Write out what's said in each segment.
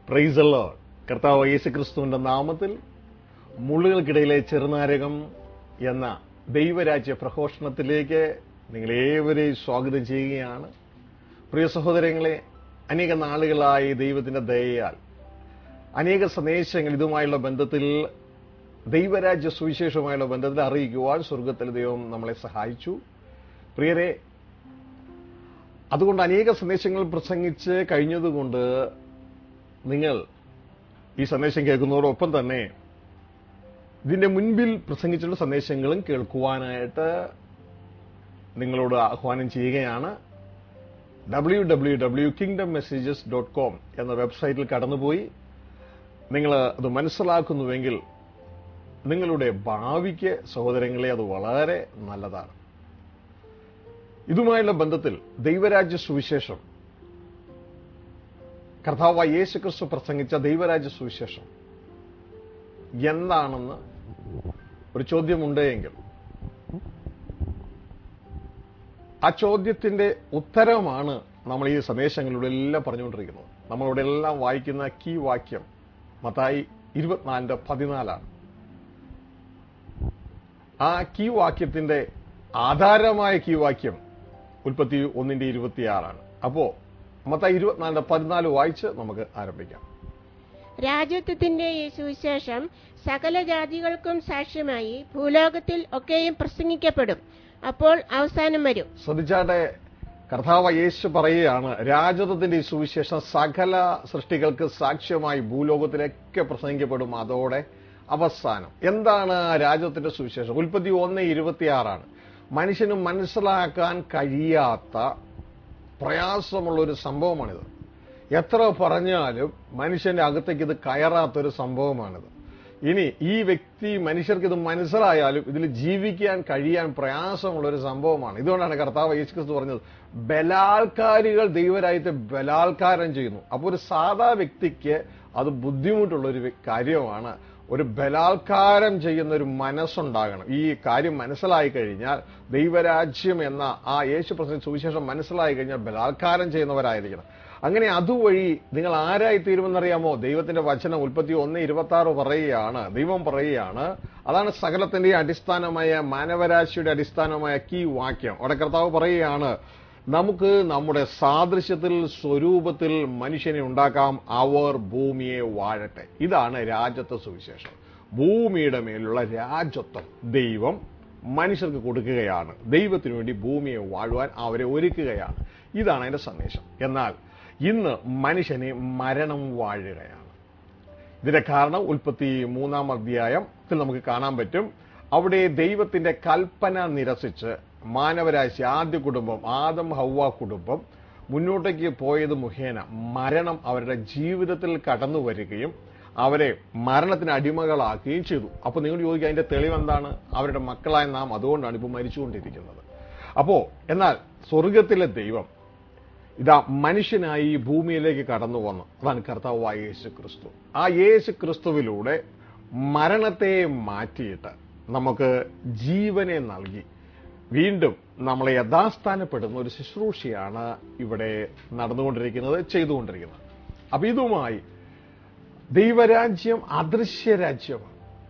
പ്രൈസല്ലോ കർത്താവ് യേശു ക്രിസ്തുവിന്റെ നാമത്തിൽ മുള്ളുകൾക്കിടയിലെ ചെറുനാരകം എന്ന ദൈവരാജ്യ പ്രഘോഷണത്തിലേക്ക് നിങ്ങളേവരെയും സ്വാഗതം ചെയ്യുകയാണ് പ്രിയ സഹോദരങ്ങളെ അനേക നാളുകളായി ദൈവത്തിന്റെ ദയയാൽ അനേക സന്ദേശങ്ങൾ ഇതുമായുള്ള ബന്ധത്തിൽ ദൈവരാജ്യ സുവിശേഷവുമായുള്ള ബന്ധത്തിൽ അറിയിക്കുവാൻ സ്വർഗത്തിലെ ദൈവം നമ്മളെ സഹായിച്ചു പ്രിയരെ അതുകൊണ്ട് അനേക സന്ദേശങ്ങൾ പ്രസംഗിച്ച് കഴിഞ്ഞതുകൊണ്ട് നിങ്ങൾ ഈ സന്ദേശം കേൾക്കുന്നതോടൊപ്പം തന്നെ ഇതിന്റെ മുൻപിൽ പ്രസംഗിച്ചുള്ള സന്ദേശങ്ങളും കേൾക്കുവാനായിട്ട് നിങ്ങളോട് ആഹ്വാനം ചെയ്യുകയാണ് W W W kingdom messages dot com എന്ന വെബ്സൈറ്റിൽ കടന്നുപോയി നിങ്ങൾ അത് മനസ്സിലാക്കുന്നുവെങ്കിൽ നിങ്ങളുടെ ഭാവിക്ക് സഹോദരങ്ങളെ അത് വളരെ നല്ലതാണ് ഇതുമായുള്ള ബന്ധത്തിൽ ദൈവരാജ്യ സുവിശേഷം കർത്താവ് യേശു ക്രിസ്തു പ്രസംഗിച്ച ദൈവരാജ്യ സുവിശേഷം എന്താണെന്ന് ഒരു ചോദ്യമുണ്ട് എങ്കിൽ ആ ചോദ്യത്തിന്റെ ഉത്തരമാണ് നമ്മൾ ഈ സന്ദേശങ്ങളിലൂടെ എല്ലാം പറഞ്ഞുകൊണ്ടിരിക്കുന്നത് നമ്മളിവിടെ എല്ലാം വായിക്കുന്ന കീ വാക്യം മത്തായി ഇരുപത്തിനാലിന്റെ പതിനാലാണ് ആ കീ വാക്യത്തിന്റെ ആധാരമായ കീ വാക്യം ഉൽപ്പത്തി ഒന്നിന്റെ ഇരുപത്തിയാറാണ് അപ്പോ മത്തായി ഇരുപത്തിനാലിന്റെ പതിനാല് വായിച്ച് നമുക്ക് ആരംഭിക്കാം രാജ്യത്വത്തിന്റെ ഈ സുവിശേഷം സകല ജാതികൾക്കും സാക്ഷ്യമായി ഭൂലോകത്തിൽ ഒക്കെയും പ്രസംഗിക്കപ്പെടും അപ്പോൾ അവസാനം വരും ശ്രദ്ധിച്ചാട്ടെ കർത്താവ് യേശു പറയുകയാണ് രാജത്വത്തിന്റെ ഈ സുവിശേഷം സകല സൃഷ്ടികൾക്ക് സാക്ഷ്യമായി ഭൂലോകത്തിലൊക്കെ പ്രസംഗിക്കപ്പെടും അതോടെ അവസാനം എന്താണ് രാജ്യത്തിന്റെ സുവിശേഷം ഉൽപ്പത്തി ഒന്ന് ഇരുപത്തിയാറാണ് മനുഷ്യന് മനസ്സിലാക്കാൻ കഴിയാത്ത പ്രയാസമുള്ള ഒരു സംഭവമാണിത് എത്ര പറഞ്ഞാലും മനുഷ്യന്റെ അകത്തേക്ക് ഇത് കയറാത്തൊരു സംഭവമാണിത് ഇനി ഈ വ്യക്തി മനുഷ്യർക്ക് ഇത് മനസ്സിലായാലും ഇതിൽ ജീവിക്കാൻ കഴിയാൻ പ്രയാസമുള്ള ഒരു സംഭവമാണ് ഇതുകൊണ്ടാണ് കർത്താവ് യേശു ക്രിസ്തു പറഞ്ഞത് ബലാത്കാരികൾ ദൈവരായത്തെ ബലാത്കാരം ചെയ്യുന്നു അപ്പോൾ ഒരു സാധാ വ്യക്തിക്ക് അത് ബുദ്ധിമുട്ടുള്ള ഒരു കാര്യമാണ് ഒരു ബലാത്കാരം ചെയ്യുന്ന ഒരു മനസ്സുണ്ടാകണം ഈ കാര്യം മനസ്സിലായി കഴിഞ്ഞാൽ ദൈവരാജ്യം എന്ന ആ യേശു പ്രസംഗ സുവിശേഷം മനസ്സിലായി കഴിഞ്ഞാൽ ബലാത്കാരം ചെയ്യുന്നവരായിരിക്കണം അങ്ങനെ അതുവഴി നിങ്ങൾ ആരായി തീരുമെന്നറിയാമോ ദൈവത്തിന്റെ വചനം ഉൽപ്പത്തി ഒന്ന് ഇരുപത്തി ആറ് പറയുകയാണ് ദൈവം പറയുകയാണ് അതാണ് സകലത്തിന്റെ അടിസ്ഥാനമായ മാനവരാശിയുടെ അടിസ്ഥാനമായ കീ വാക്യം അവിടെ കർത്താവ് പറയുകയാണ് നമുക്ക് നമ്മുടെ സാദൃശ്യത്തിൽ സ്വരൂപത്തിൽ മനുഷ്യനെ ഉണ്ടാക്കാം അവർ ഭൂമിയെ വാഴട്ടെ ഇതാണ് രാജ്യത്വ സുവിശേഷം ഭൂമിയുടെ മേലുള്ള രാജ്യത്വം ദൈവം മനുഷ്യർക്ക് കൊടുക്കുകയാണ് ദൈവത്തിനു വേണ്ടി ഭൂമിയെ വാഴുവാൻ അവരെ ഒരുക്കുകയാണ് ഇതാണ് അതിന്റെ സന്ദേശം എന്നാൽ ഇന്ന് മനുഷ്യനെ മരണം വാഴുകയാണ് ഇതിന്റെ കാരണം ഉൽപ്പത്തി മൂന്നാം അധ്യായത്തിൽ നമുക്ക് കാണാൻ പറ്റും അവിടെ ദൈവത്തിന്റെ കൽപ്പന നിരസിച്ച് മാനവരാശി ആദ്യ കുടുംബം ആദം ഹൗവ കുടുംബം മുന്നോട്ടേക്ക് പോയത് മുഖേന മരണം അവരുടെ ജീവിതത്തിൽ കടന്നു വരികയും അവരെ മരണത്തിന് അടിമകളാക്കുകയും ചെയ്തു അപ്പൊ നിങ്ങൾ ചോദിക്കുക അതിന്റെ തെളിവ് എന്താണ് അവരുടെ മക്കളായ നാം അതുകൊണ്ടാണ് ഇപ്പൊ മരിച്ചുകൊണ്ടിരിക്കുന്നത് അപ്പോ എന്നാൽ സ്വർഗത്തിലെ ദൈവം ഇതാ മനുഷ്യനായി ഈ ഭൂമിയിലേക്ക് കടന്നു വന്നു അതാണ് കർത്താവായ യേശു ക്രിസ്തു ആ യേശു ക്രിസ്തുവിലൂടെ മരണത്തെ മാറ്റിയിട്ട് നമുക്ക് ജീവനെ നൽകി വീണ്ടും നമ്മളെ യഥാസ്ഥാനപ്പെടുന്ന ഒരു ശുശ്രൂഷയാണ് ഇവിടെ നടന്നുകൊണ്ടിരിക്കുന്നത് ചെയ്തുകൊണ്ടിരിക്കുന്നത് അപ്പൊ ഇതുമായി ദൈവരാജ്യം അദൃശ്യ രാജ്യമാണ്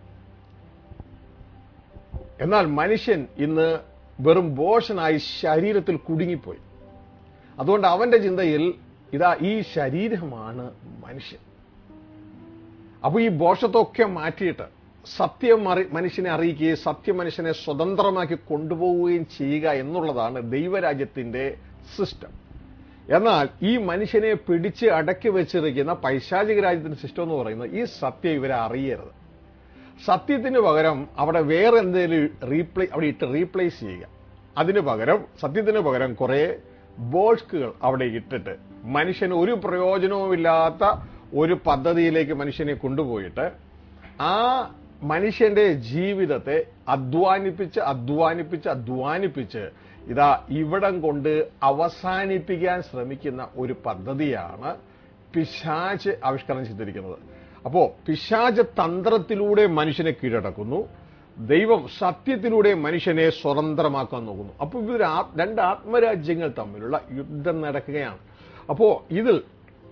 എന്നാൽ മനുഷ്യൻ ഇന്ന് വെറും ബോഷനായി ശരീരത്തിൽ കുടുങ്ങിപ്പോയി അതുകൊണ്ട് അവന്റെ ചിന്തയിൽ ഇതാ ഈ ശരീരമാണ് മനുഷ്യൻ അപ്പൊ ഈ ബോഷത്തൊക്കെ മാറ്റിയിട്ട് സത്യം മനുഷ്യനെ അറിയിക്കുകയും സത്യം മനുഷ്യനെ സ്വതന്ത്രമാക്കി കൊണ്ടുപോവുകയും ചെയ്യുക എന്നുള്ളതാണ് ദൈവരാജ്യത്തിന്റെ സിസ്റ്റം എന്നാൽ ഈ മനുഷ്യനെ പിടിച്ച് അടക്കി വെച്ചിരിക്കുന്ന പൈശാചിക രാജ്യത്തിന്റെ സിസ്റ്റം എന്ന് പറയുന്നത് ഈ സത്യം ഇവരെ അറിയരുത് സത്യത്തിന് പകരം അവിടെ വേറെ എന്തെങ്കിലും റീപ്ലേ അവിടെ ഇട്ട് റീപ്ലേസ് ചെയ്യുക അതിന് പകരം സത്യത്തിന് പകരം കുറെ ബോഷ്കുകൾ അവിടെ ഇട്ടിട്ട് മനുഷ്യന് ഒരു പ്രയോജനവുമില്ലാത്ത ഒരു പദ്ധതിയിലേക്ക് മനുഷ്യനെ കൊണ്ടുപോയിട്ട് ആ മനുഷ്യന്റെ ജീവിതത്തെ അധ്വാനിപ്പിച്ച് അധ്വാനിപ്പിച്ച് അധ്വാനിപ്പിച്ച് ഇതാ ഇവിടം കൊണ്ട് അവസാനിപ്പിക്കാൻ ശ്രമിക്കുന്ന ഒരു പദ്ധതിയാണ് പിശാച്ച് ആവിഷ്കരണം ചെയ്തിരിക്കുന്നത് അപ്പോ പിശാച തന്ത്രത്തിലൂടെ മനുഷ്യനെ കീഴടക്കുന്നു ദൈവം സത്യത്തിലൂടെ മനുഷ്യനെ സ്വതന്ത്രമാക്കാൻ നോക്കുന്നു അപ്പോൾ ഇവർ രണ്ട് ആത്മരാജ്യങ്ങൾ തമ്മിലുള്ള യുദ്ധം നടക്കുകയാണ് അപ്പോ ഇതിൽ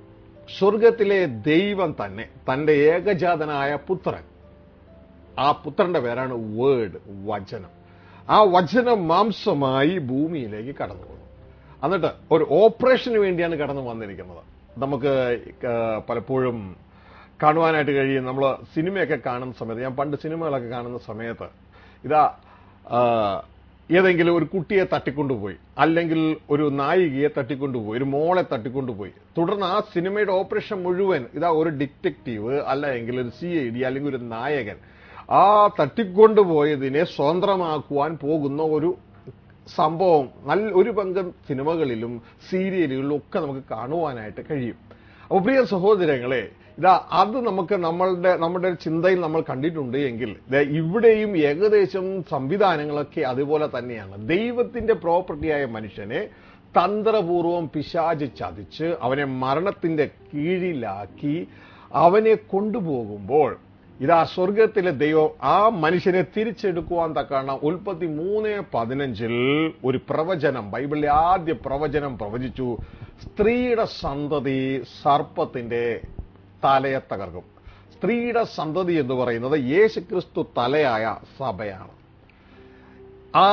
സ്വർഗത്തിലെ ദൈവം തന്നെ തന്റെ ഏകജാതനായ പുത്രൻ ആ പുത്രന്റെ പേരാണ് വേർഡ് വചനം ആ വചനം മാംസമായി ഭൂമിയിലേക്ക് കടന്നു വന്നു എന്നിട്ട് ഒരു ഓപ്പറേഷന് വേണ്ടിയാണ് കടന്നു വന്നിരിക്കുന്നത് നമുക്ക് ഏഹ്, പലപ്പോഴും കാണുവാനായിട്ട് കഴിയും നമ്മൾ സിനിമയൊക്കെ കാണുന്ന സമയത്ത് ഞാൻ പണ്ട് സിനിമകളൊക്കെ കാണുന്ന സമയത്ത് ഇതാ ആ, ഏതെങ്കിലും ഒരു കുട്ടിയെ തട്ടിക്കൊണ്ടുപോയി അല്ലെങ്കിൽ ഒരു നായികയെ തട്ടിക്കൊണ്ടുപോയി ഒരു മോളെ തട്ടിക്കൊണ്ടുപോയി തുടർന്ന് ആ സിനിമയുടെ ഓപ്പറേഷൻ മുഴുവൻ ഇതാ ഒരു ഡിറ്റക്റ്റീവ് അല്ലെങ്കിൽ ഒരു സി ഐ ഡി അല്ലെങ്കിൽ ഒരു നായകൻ ആ തട്ടിക്കൊണ്ടുപോയതിനെ സ്വതന്ത്രമാക്കുവാൻ പോകുന്ന ഒരു സംഭവം നല്ല ഒരു പങ്കം സിനിമകളിലും സീരിയലുകളിലും ഒക്കെ നമുക്ക് കാണുവാനായിട്ട് കഴിയും അപ്പോൾ പ്രിയ സഹോദരങ്ങളെ ഇതാ അത് നമുക്ക് നമ്മളുടെ നമ്മുടെ ചിന്തയിൽ നമ്മൾ കണ്ടിട്ടുണ്ട് എങ്കിൽ ദേ ഇവിടെയും ഏകദേശം സംവിധാനങ്ങളൊക്കെ അതുപോലെ തന്നെയാണ് ദൈവത്തിന്റെ പ്രോപ്പർട്ടിയായ മനുഷ്യനെ തന്ത്രപൂർവം പിശാച് ചതിച്ച് അവനെ മരണത്തിന്റെ കീഴിലാക്കി അവനെ കൊണ്ടുപോകുമ്പോൾ ഇതാ സ്വർഗത്തിലെ ദൈവം ആ മനുഷ്യനെ തിരിച്ചെടുക്കുവാൻ തക്കണം ഉൽപ്പത്തി മൂന്ന് പതിനഞ്ചിൽ ഒരു പ്രവചനം ബൈബിളിലെ ആദ്യ പ്രവചനം പ്രവചിച്ചു സ്ത്രീയുടെ സന്തതി സർപ്പത്തിന്റെ തലയെ തകർക്കും സ്ത്രീയുടെ സന്തതി എന്ന് പറയുന്നത് യേശുക്രിസ്തു തലയായ സഭയാണ് ആ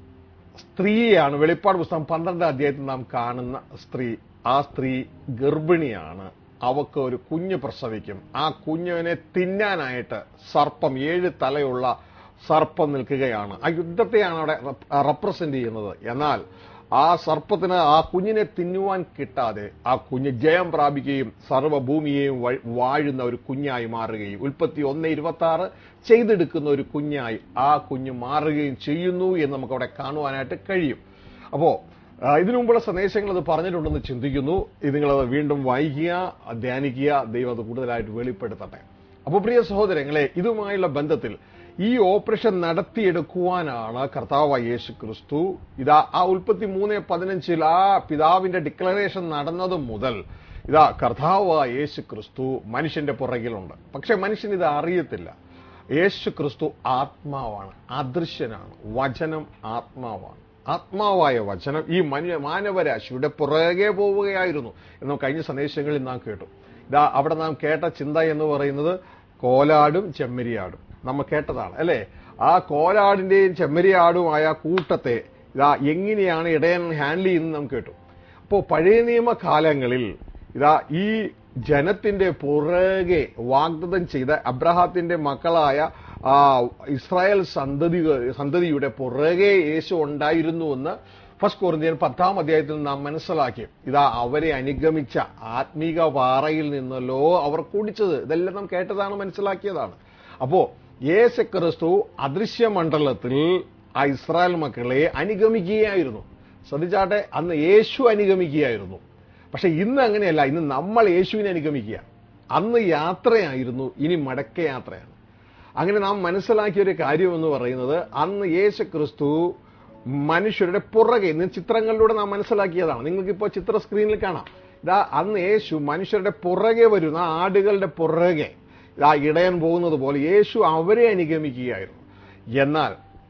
സ്ത്രീയാണ് വെളിപ്പാട് പുസ്തകം പന്ത്രണ്ടാം അധ്യായത്തിൽ നാം കാണുന്ന സ്ത്രീ ആ സ്ത്രീ ഗർഭിണിയാണ് അവക്ക് ഒരു കുഞ്ഞ് പ്രസവിക്കും ആ കുഞ്ഞിനെ തിന്നാനായിട്ട് സർപ്പം ഏഴ് തലയുള്ള സർപ്പം നിൽക്കുകയാണ് ആ യുദ്ധത്തെയാണ് അവിടെ റെപ്രസെന്റ് ചെയ്യുന്നത് എന്നാൽ ആ സർപ്പത്തിന് ആ കുഞ്ഞിനെ തിന്നുവാൻ കിട്ടാതെ ആ കുഞ്ഞ് ജയം പ്രാപിക്കുകയും സർവ്വഭൂമിയെയും വഴി- വാഴുന്ന ഒരു കുഞ്ഞായി മാറുകയും ഉൽപ്പത്തി ഒന്ന് ഇരുപത്തി ആറ് ചെയ്തെടുക്കുന്ന ഒരു കുഞ്ഞായി ആ കുഞ്ഞ് മാറുകയും ചെയ്യുന്നു എന്ന് നമുക്ക് അവിടെ കാണുവാനായിട്ട് കഴിയും അപ്പോ ആ, ഇതിനു മുമ്പുള്ള സന്ദേശങ്ങൾ അത് പറഞ്ഞിട്ടുണ്ടെന്ന് ചിന്തിക്കുന്നു ഇത് നിങ്ങളത് വീണ്ടും വായിക്കുക ധ്യാനിക്കുക ദൈവം അത് കൂടുതലായിട്ട് വെളിപ്പെടുത്തട്ടെ അപ്പോൾ പ്രിയ സഹോദരങ്ങളെ ഇതുമായുള്ള ബന്ധത്തിൽ ഈ ഓപ്പറേഷൻ നടത്തിയെടുക്കുവാനാണ് കർത്താവ് യേശു ക്രിസ്തു ഇതാ ആ ഉൽപ്പത്തി മൂന്ന് പതിനഞ്ചിൽ ആ പിതാവിന്റെ ഡിക്ലറേഷൻ നടന്നത് മുതൽ ഇതാ കർത്താവ് യേശു ക്രിസ്തു മനുഷ്യന്റെ പുറകിലുണ്ട് പക്ഷെ മനുഷ്യൻ ഇത് അറിയത്തില്ല യേശു ക്രിസ്തു ആത്മാവാണ് അദൃശ്യനാണ് വചനം ആത്മാവാണ് ആത്മാവായ വചനം ഈ മനുഷ്യ മാനവരാശിയുടെ പുറകെ പോവുകയായിരുന്നു എന്ന് കഴിഞ്ഞ സന്ദേശങ്ങളിൽ നാം കേട്ടു ഇതാ അവിടെ നാം കേട്ട ചിന്ത എന്ന് പറയുന്നത് കോലാടും ചെമ്മരിയാടും നമ്മൾ കേട്ടതാണ് അല്ലേ ആ കോലാടിന്റെയും ചെമ്മരിയാടുമായ കൂട്ടത്തെ ഇതാ എങ്ങനെയാണ് ഇടയൻ ഹാൻഡിൽ ചെയ്യുന്നത് നാം കേട്ടു അപ്പോൾ പഴയ നിയമ കാലങ്ങളിൽ ഇതാ ഈ ജനത്തിന്റെ പുറകെ വാഗ്ദത്തം ചെയ്ത അബ്രഹാത്തിന്റെ മക്കളായ ആ ഇസ്രായേൽ സന്തതി സന്തതിയുടെ പുറകെ യേശു ഉണ്ടായിരുന്നുവെന്ന് ഫസ്റ്റ് കോറിന്ത്യൻ പത്താം അധ്യായത്തിൽ നാം മനസ്സിലാക്കി ഇതാ അവരെ അനുഗമിച്ച ആത്മീക പാറയിൽ നിന്നല്ലോ അവർ കുടിച്ചത് ഇതെല്ലാം നാം കേട്ടതാണ് മനസ്സിലാക്കിയതാണ് അപ്പോ യേശു ക്രിസ്തു അദൃശ്യമണ്ഡലത്തിൽ ആ ഇസ്രായേൽ മക്കളെ അനുഗമിക്കുകയായിരുന്നു ശ്രദ്ധിച്ചാട്ടെ അന്ന് യേശു അനുഗമിക്കുകയായിരുന്നു പക്ഷെ ഇന്ന് അങ്ങനെയല്ല ഇന്ന് നമ്മൾ യേശുവിനെ അനുഗമിക്കുക അന്ന് യാത്രയായിരുന്നു ഇനി മടക്കയാത്രയാണ് അങ്ങനെ നാം മനസ്സിലാക്കിയ ഒരു കാര്യം എന്ന് പറയുന്നത് അന്ന് യേശു ക്രിസ്തു മനുഷ്യരുടെ പുറകെ ഇന്ന് ചിത്രങ്ങളിലൂടെ നാം മനസ്സിലാക്കിയതാണ് നിങ്ങൾക്കിപ്പോൾ ചിത്ര സ്ക്രീനിൽ കാണാം ഇതാ അന്ന് യേശു മനുഷ്യരുടെ പുറകെ വരുന്ന ആടുകളുടെ പുറകെ ഇതാ ഇടയൻ പോകുന്നത് പോലെ യേശു അവരെ അനുഗമിക്കുകയായിരുന്നു എന്നാൽ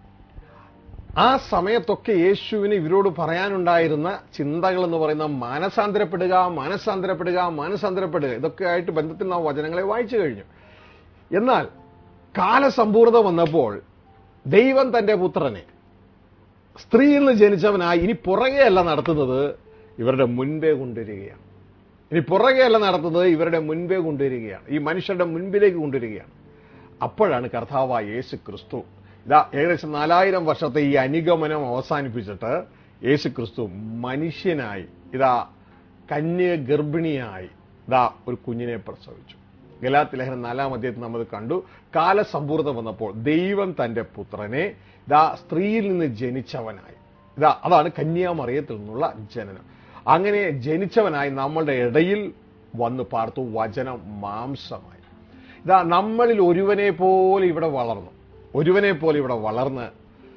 ആ സമയത്തൊക്കെ യേശുവിന് ഇവരോട് പറയാനുണ്ടായിരുന്ന ചിന്തകൾ എന്ന് പറയുന്ന മാനസാന്തരപ്പെടുക മാനസാന്തരപ്പെടുക മാനസാന്തരപ്പെടുക ഇതൊക്കെ ആയിട്ട് ബന്ധത്തിൽ നാം വചനങ്ങളെ വായിച്ചു കഴിഞ്ഞു എന്നാൽ കാലസമ്പൂർണത വന്നപ്പോൾ ദൈവം തന്റെ പുത്രനെ സ്ത്രീയിൽ നിന്ന് ജനിച്ചവനായി ഇനി പുറകെയല്ല നടത്തുന്നത് ഇവരുടെ മുൻപേ കൊണ്ടുവരികയാണ് ഇനി പുറകെയല്ല നടത്തുന്നത് ഇവരുടെ മുൻപേ കൊണ്ടുവരികയാണ് ഈ മനുഷ്യരുടെ മുൻപിലേക്ക് കൊണ്ടുവരികയാണ് അപ്പോഴാണ് കർത്താവായ യേശു ക്രിസ്തു ഇതാ ഏകദേശം നാലായിരം വർഷത്തെ ഈ അനുഗമനം അവസാനിപ്പിച്ചിട്ട് യേശു ക്രിസ്തു മനുഷ്യനായി ഇതാ കന്യ ഗർഭിണിയായി ഇതാ ഒരു കുഞ്ഞിനെ പ്രസവിച്ചു ഗലാത്തി ലേഖനം നാലാം അധ്യായത്തിൽ നമ്മൾ കണ്ടു കാലസമ്പൂർണ്ണത വന്നപ്പോൾ ദൈവം തന്റെ പുത്രനെ ഇതാ സ്ത്രീയിൽ നിന്ന് ജനിച്ചവനായി ഇതാ അതാണ് കന്യാമറിയത്തിൽ നിന്നുള്ള ജനനം അങ്ങനെ ജനിച്ചവനായി നമ്മളുടെ ഇടയിൽ വന്ന് പാർത്തു വചനം മാംസമായി ഇതാ നമ്മളിൽ ഒരുവനെ പോലെ ഇവിടെ വളർന്നു ഒരുവനെ പോലെ ഇവിടെ വളർന്ന്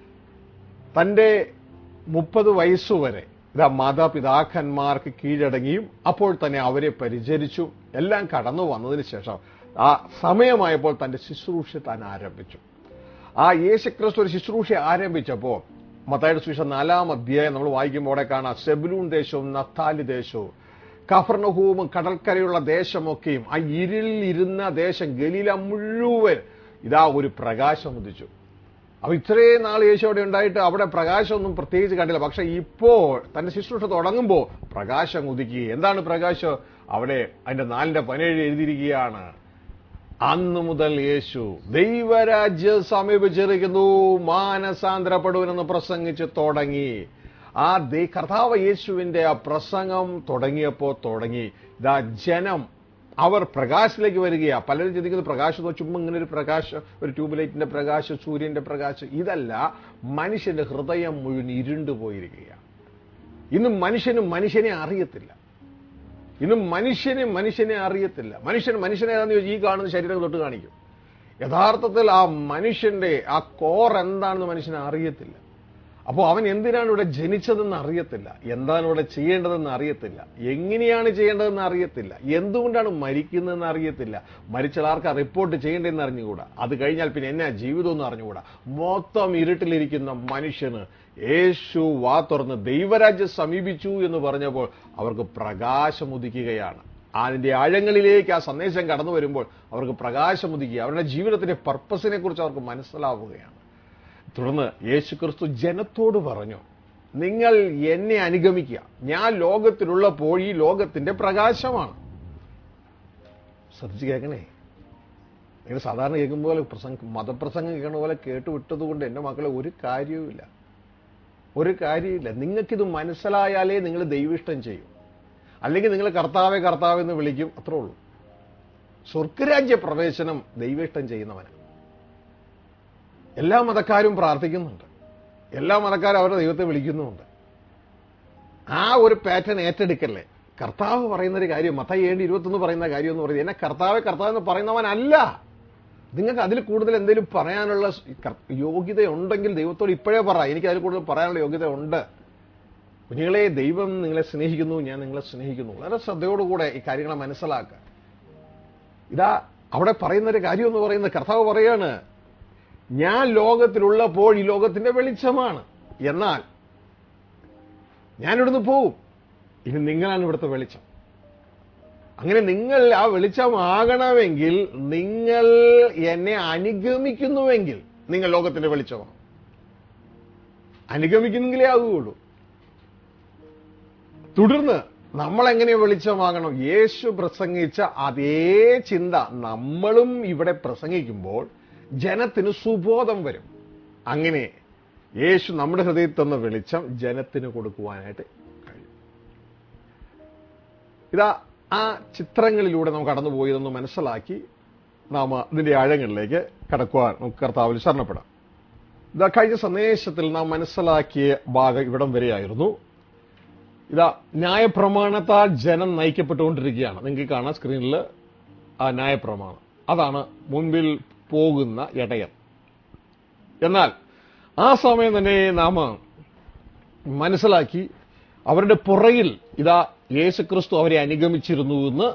തന്റെ മുപ്പത് വയസ്സുവരെ ഇതാ മാതാപിതാക്കന്മാർക്ക് കീഴടങ്ങിയും അപ്പോൾ തന്നെ അവരെ പരിചരിച്ചു എല്ലാം കടന്നു വന്നതിന് ശേഷം ആ സമയമായപ്പോൾ തന്റെ ശുശ്രൂഷ താൻ ആരംഭിച്ചു ആ യേശുക്രിസ്തു ഒരു ശുശ്രൂഷ ആരംഭിച്ചപ്പോൾ മത്തായുടെ സുവിശേഷം നാലാം അധ്യായം നമ്മൾ വായിക്കുമ്പോൾ അവിടെ കാണാം സെബുലൂൺ ദേശവും നത്താലി ദേശവും കഫർണഹൂമും കടൽക്കരയുള്ള ദേശമൊക്കെയും ആ ഇരുളിൽ ഇരുന്ന ദേശം ഗലീല മുഴുവൻ ഇതാ ഒരു പ്രകാശം ഉദിച്ചു അപ്പൊ ഇത്രയും നാൾ യേശു അവിടെ ഉണ്ടായിട്ട് അവിടെ പ്രകാശമൊന്നും പ്രത്യേകിച്ച് കണ്ടില്ല പക്ഷെ ഇപ്പോൾ തന്റെ ശുശ്രൂഷ തുടങ്ങുമ്പോൾ പ്രകാശം ഉദിക്കുക എന്താണ് പ്രകാശം അവിടെ അതിന്റെ നാലിന്റെ പതിനേഴ് എഴുതിയിരിക്കുകയാണ് അന്നു മുതൽ യേശു ദൈവരാജ്യം സമീപിച്ചിരിക്കുന്നു മാനസാന്തരപ്പെടുവനെന്ന് പ്രസംഗിച്ച് തുടങ്ങി ആ ദൈ കർത്താവ് യേശുവിന്റെ ആ പ്രസംഗം തുടങ്ങിയപ്പോ തുടങ്ങി ഇതാ ജനം അവർ പ്രകാശത്തിലേക്ക് വരികയാ പലരും ചിന്തിക്കുന്നത് പ്രകാശം ചുമ്മാ ഇങ്ങനെ ഒരു പ്രകാശം ഒരു ട്യൂബ് ലൈറ്റിന്റെ പ്രകാശം സൂര്യന്റെ പ്രകാശം ഇതല്ല മനുഷ്യന്റെ ഹൃദയം മുഴുവൻ ഇരുണ്ടു പോയിരിക്കുകയാണ് ഇന്ന് മനുഷ്യന് മനുഷ്യനെ അറിയത്തില്ല ഇന്ന് മനുഷ്യന് മനുഷ്യനെ അറിയത്തില്ല മനുഷ്യൻ മനുഷ്യനെ ഏതാന്ന് ചോദിച്ചാൽ ഈ കാണുന്ന ശരീരം തൊട്ട് കാണിക്കും യഥാർത്ഥത്തിൽ ആ മനുഷ്യന്റെ ആ കോർ എന്താണെന്ന് മനുഷ്യനെ അറിയത്തില്ല അപ്പോൾ അവൻ എന്തിനാണ് ഇവിടെ ജനിച്ചതെന്ന് അറിയത്തില്ല എന്താണ് ഇവിടെ ചെയ്യേണ്ടതെന്ന് അറിയത്തില്ല എങ്ങനെയാണ് ചെയ്യേണ്ടതെന്ന് അറിയത്തില്ല എന്തുകൊണ്ടാണ് മരിക്കുന്നതെന്ന് അറിയത്തില്ല മരിച്ചാൽ ആർക്കാ റിപ്പോർട്ട് ചെയ്യേണ്ടതെന്ന് അറിഞ്ഞുകൂടാ അത് കഴിഞ്ഞാൽ പിന്നെ എന്നാ ജീവിതം എന്ന് അറിഞ്ഞുകൂടാ മൊത്തം ഇരുട്ടിലിരിക്കുന്ന മനുഷ്യന് യേശു വാ തുറന്ന് ദൈവരാജ്യം സമീപിച്ചു എന്ന് പറഞ്ഞപ്പോൾ അവർക്ക് പ്രകാശം ഉദിക്കുകയാണ് അതിന്റെ ആഴങ്ങളിലേക്ക് ആ സന്ദേശം കടന്നു വരുമ്പോൾ അവർക്ക് പ്രകാശം ഉദിക്കുക അവരുടെ ജീവിതത്തിന്റെ പർപ്പസിനെ കുറിച്ച് അവർക്ക് മനസ്സിലാവുകയാണ് തുടർന്ന് യേശുക്രിസ്തു ജനത്തോട് പറഞ്ഞു നിങ്ങൾ എന്നെ അനുഗമിക്കുക ഞാൻ ലോകത്തിലുള്ളപ്പോൾ ഈ ലോകത്തിന്റെ പ്രകാശമാണ് ശ്രദ്ധിച്ച് കേൾക്കണേ നിങ്ങൾ സാധാരണ കേൾക്കുമ്പോൾ പോലെ പ്രസംഗം മതപ്രസംഗം കേൾക്കണ പോലെ കേട്ട് വിട്ടതുകൊണ്ട് എൻ്റെ മക്കളെ ഒരു കാര്യവുമില്ല ഒരു കാര്യമില്ല നിങ്ങൾക്കിത് മനസ്സിലായാലേ നിങ്ങൾ ദൈവിഷ്ടം ചെയ്യും അല്ലെങ്കിൽ നിങ്ങൾ കർത്താവെ കർത്താവ് എന്ന് വിളിക്കും അത്രേ ഉള്ളൂ സ്വർഗരാജ്യ പ്രവേശനം ദൈവിഷ്ടം ചെയ്യുന്നവനാണ് എല്ലാ മതക്കാരും പ്രാർത്ഥിക്കുന്നുണ്ട് എല്ലാ മതക്കാരും അവരുടെ ദൈവത്തെ വിളിക്കുന്നുമുണ്ട് ആ ഒരു പാറ്റേൺ ഏറ്റെടുക്കല്ലേ കർത്താവ് പറയുന്ന ഒരു കാര്യം മത്ത ഏഴ് ഇരുപത്തൊന്ന് പറയുന്ന കാര്യം എന്ന് പറയുന്നത് എന്നെ കർത്താവെ കർത്താവ് എന്ന് പറയുന്നവനല്ല നിങ്ങൾക്ക് അതിൽ കൂടുതൽ എന്തെങ്കിലും പറയാനുള്ള യോഗ്യത ഉണ്ടെങ്കിൽ ദൈവത്തോട് ഇപ്പോഴേ പറ എനിക്ക് അതിൽ കൂടുതൽ പറയാനുള്ള യോഗ്യത ഉണ്ട് കുഞ്ഞുങ്ങളെ ദൈവം നിങ്ങളെ സ്നേഹിക്കുന്നു ഞാൻ നിങ്ങളെ സ്നേഹിക്കുന്നു വളരെ ശ്രദ്ധയോടുകൂടെ ഈ കാര്യങ്ങളെ മനസ്സിലാക്കുക ഇതാ അവിടെ പറയുന്ന ഒരു കാര്യം എന്ന് പറയുന്നത് കർത്താവ് പറയാണ് ഞാൻ ലോകത്തിലുള്ളപ്പോൾ ഈ ലോകത്തിന്റെ വെളിച്ചമാണ് എന്നാൽ ഞാനിവിടുന്ന് പോവും ഇനി നിങ്ങളാണ് ഇവിടുത്തെ വെളിച്ചം അങ്ങനെ നിങ്ങൾ ആ വെളിച്ചമാകണമെങ്കിൽ നിങ്ങൾ എന്നെ അനുഗമിക്കുന്നുവെങ്കിൽ നിങ്ങൾ ലോകത്തിന്റെ വെളിച്ചമാണ് അനുഗമിക്കുന്നെങ്കിലേ ആകുകയുള്ളൂ തുടർന്ന് നമ്മൾ എങ്ങനെ വെളിച്ചമാകണം യേശു പ്രസംഗിച്ച അതേ ചിന്ത നമ്മളും ഇവിടെ പ്രസംഗിക്കുമ്പോൾ ജനത്തിന് സുബോധം വരും അങ്ങനെ യേശു നമ്മുടെ ഹൃദയത്തിൽ തന്ന വെളിച്ചം ജനത്തിന് കൊടുക്കുവാനായിട്ട് കഴിയും ഇതാ ആ ചിത്രങ്ങളിലൂടെ നാം കടന്നുപോയതെന്ന് മനസ്സിലാക്കി നാം ഇതിന്റെ ആഴങ്ങളിലേക്ക് കടക്കുവാൻ നമുക്ക് കർത്താവിൽ ശരണപ്പെടാം ഇതാ കഴിഞ്ഞ സന്ദേശത്തിൽ നാം മനസ്സിലാക്കിയ ഭാഗം ഇവിടം വരെയായിരുന്നു ഇതാ ന്യായപ്രമാണത്താൽ ജനം നയിക്കപ്പെട്ടുകൊണ്ടിരിക്കുകയാണ് നിങ്ങൾക്ക് കാണാം സ്ക്രീനിൽ ആ ന്യായപ്രമാണം അതാണ് മുൻപിൽ പോകുന്ന ഇടയൻ എന്നാൽ ആ സമയം തന്നെ നാം മനസ്സിലാക്കി അവരുടെ പുറകിൽ ഇതാ യേശുക്രിസ്തു അവരെ അനുഗമിച്ചിരുന്നു എന്ന്